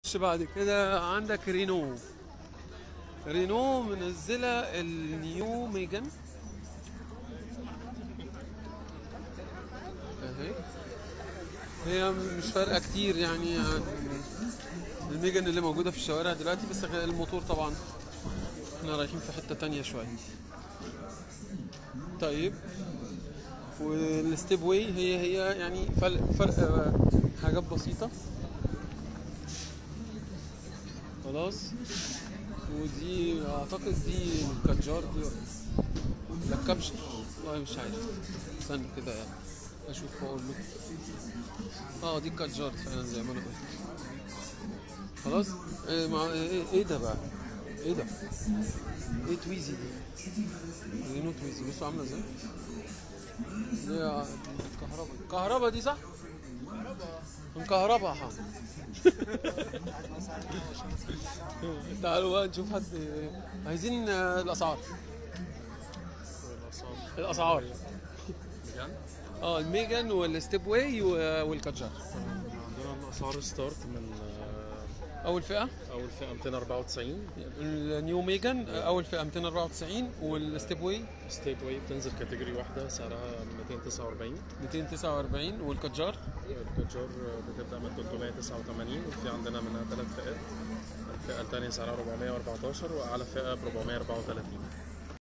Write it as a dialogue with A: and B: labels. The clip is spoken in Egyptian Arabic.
A: خش بعد كده عندك رينو رينو منزله النيو ميجان اهي هي مش فارقه كتير يعني عن الميجان اللي موجوده في الشوارع دلوقتي بس الموتور طبعا احنا رايحين في حته تانية شويه طيب والستيب واي هي هي يعني فرق فرق آه، حاجات بسيطه خلاص ودي اعتقد دي الكاتجار دي ولا لا الكبش والله مش عارف استنى كده يعني اشوف واقول لكم اه دي الكاتجار فعلا زي ما انا قلت خلاص إيه, مع... إيه, ايه ده بقى ايه ده ايه تويزي دي دي نو تويزي بصوا عامله ازاي دي كهرباء كهرباء دي صح مكهرباء ها تعالوا بقى نشوف حد عايزين آه، الاسعار الاسعار
B: بجد؟
A: اه الميجان والستيب واي و- والكاتجار
B: عندنا الاسعار ستارت من
A: اول فئه
B: آه، اول فئه 294
A: النيو ميجان آه، اول فئه 294 والستيب واي
B: ستيت واي بتنزل كاتيجوري واحده سعرها 249
A: 249 والكاتجار
B: الكاتشار بتبدا من 389 وفي عندنا منها ثلاث فئات الفئه الثانيه سعرها 414 واعلى فئه ب 434